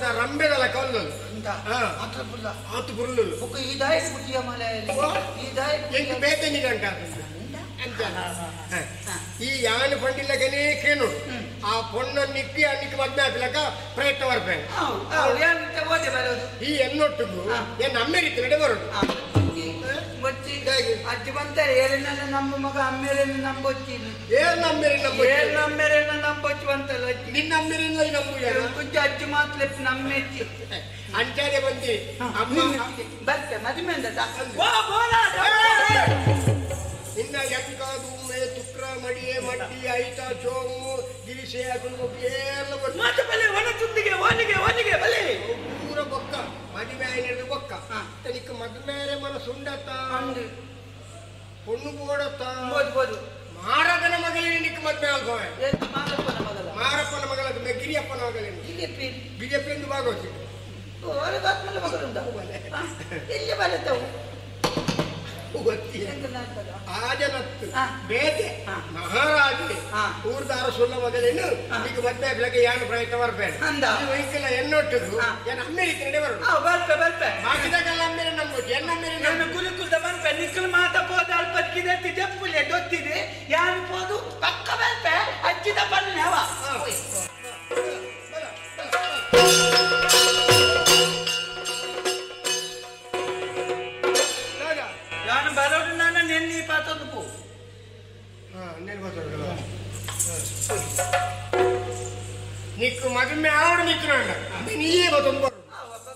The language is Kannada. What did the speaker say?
ರಂಬೆದಲ್ಲ ಕಲ್ಲದು ಅಂತ ಹಾ. ಮಾತ್ರ ಪುಲ್ಲ ಆತು ಬುರುಳು ಬುಕ್ಕ ಈ ದಾಯಿ ಪುಟಿಯ ಮಲೆಯಲ್ಲಿ ಈ ದಾಯಿ ಎಂಕ್ ಬೇತೆ ನಿಗಂಟ ಅಂತ ಹ. ಈ ಯಾನ್ ಪಂಡಿಲ್ಲಗನೇ ಕೇನು ಆ ಪೊಣ್ಣ ನಿಕ್ಕಿ ಅನ್ನಿಕ್ ಮದ್ಮೆ ಆಗ್ಲಕ ಪ್ರಯತ್ನ ಬರ್ಬೇಕು ಏನಂತ ಓದಿ ಬರೋದು ಈ ಎನ್ನೊಟ್ಟಿಗೂ ಏನ್ ಅಮೆರಿಕ ನಡೆ ಬರೋದು ಆ, ಗೊತ್ತಿ, ಗೊತ್ತಿ. ಹೇಗೆ? ಅಜ್ಜಿ ಬಂತಾರೆ ಏರನ್ನ ನಮ್ಮ ಮಗ ಅಮ್ಮೇರನ್ನ ನಂಬೊಚ್ಚಿ ಏನ್ ಅಮ್ಮೇರಿ ನಮ್ಮ ಏರ್ ನಮ್ಮೇರನ್ನ ನಂಬೊಚ್ಚಿ ಬಂತಲ್ಲ ಅಜ್ಜಿ ನಿನ್ನ ಅಮ್ಮೇರಿಂದ ನಮ್ಮ ಯಾರು? ಕುಂಚ ಅಜ್ಜಿ ಮಾತ್ರ ನಮ್ಮೆಚ್ಚಿ ಅಂಚಾದೆ ಬಂದಿ ಅಮ್ಮ ಬರ್ತೆ ಮದುವೆ ಅಂತ ನಿನ್ನ ಎಂಕ ದುಮ್ಮೆ ತುಕ್ರ ಮಡಿಯೆ ಮಡ್ಡಿ ಐತ ಚೋಮು ಗಿರಿಸೆ ಅದನ್ನು ಎಲ್ಲ ಬರ್ತಾರೆ ಮಾತು ಬಲೆ ಒಣ ತುಂದಿಗೆ ಒನಿಗೆ ಒನಿಗೆ ಬಲೆ ಪೂರ ಬೊಕ್ಕ ಮದುವೆ ಆಯ್ನದು ಬೊಕ್ಕ ಹಾ. ತನಿಕ ಮದುವೆ ಮನಸ್ಸುಂಡತ್ತ ಅಂದು பொண்ணு போடத்த ಬೋದು ಬೋದು ಮಾರದನ ಮಗಳಿಗೆ ನಿಕ್ಕ ಮದ್ವೆ ಆಗೋವೆ ಎಷ್ಟು ಮಾಲಪ್ಪನ ಮಗಲ ಮಾರಪ್ಪನ ಮಗಳದ್ದು ಮೆಗಿರಿಯಪ್ಪನ ಮಗಳೇನು ಇಲ್ಲಿ ಪೀರಿ ಬಿಜೆಪಿ ಎಂದು ಭಾಗವಹಿಸಿ ಹೊರಗಾತ್ಮಲ್ಲ ಮಗಳುಂಟ ಎಲ್ಲಿ ಬರುತ್ತವು ಗೊತ್ತಿ ಎಂತ ನಾಟಕದ? ಆಜನತ್ತು ಹಾ. ಬೇತೆ ಹಾ. ಮಹಾರಾಜೆ ಹಾ. ಊರ್ದಾರ ಸುಳ್ಳ ಮಗಳೇನು ಈಗ ಮದ್ವೆ ಬೆಳಗ್ಗೆ ಯಾನು ಪ್ರಯತ್ನ ಬರ್ಬೇಡ ಅಂದ. ಈ ವಹಿಕಲ ಎನ್ನೊಟ್ಟದು ಹಾ. ಏನ್ ಅಮೇರಿಕ ನಡೆ ಬರೋದು ಆ, ಬರ್ಪೆ ಬರ್ಪೆ ಬಾಕಿದಾಗೆಲ್ಲ ಅಮ್ಮೇಲೆ ನಂಬೋದು ಎನ್ನ ಅಮ್ಮೇಲೆ ನಾನು ಗುರುಕುಲದ ಬರ್ಪೆ ನಿಕ್ಕಲು ಮಾತ ಪೋದ ಅಲ್ಪಕ್ಕಿದೆ ತೆಪ್ಪುಲೆ ದೊತ್ತಿದೆ ಯಾರು ಪೋದು ಪಕ್ಕ ಬರ್ಪೆ ಅಜ್ಜಿದ ಬನ್ನಿ ಅವ ಯಾನು ಬರೋದು ನಾನು ನೆನ್ನಿ ಪಾತೊಂದು ಪೋ నీకు మగమే ఆవిడ మిత్రుడు నీయే బతుకు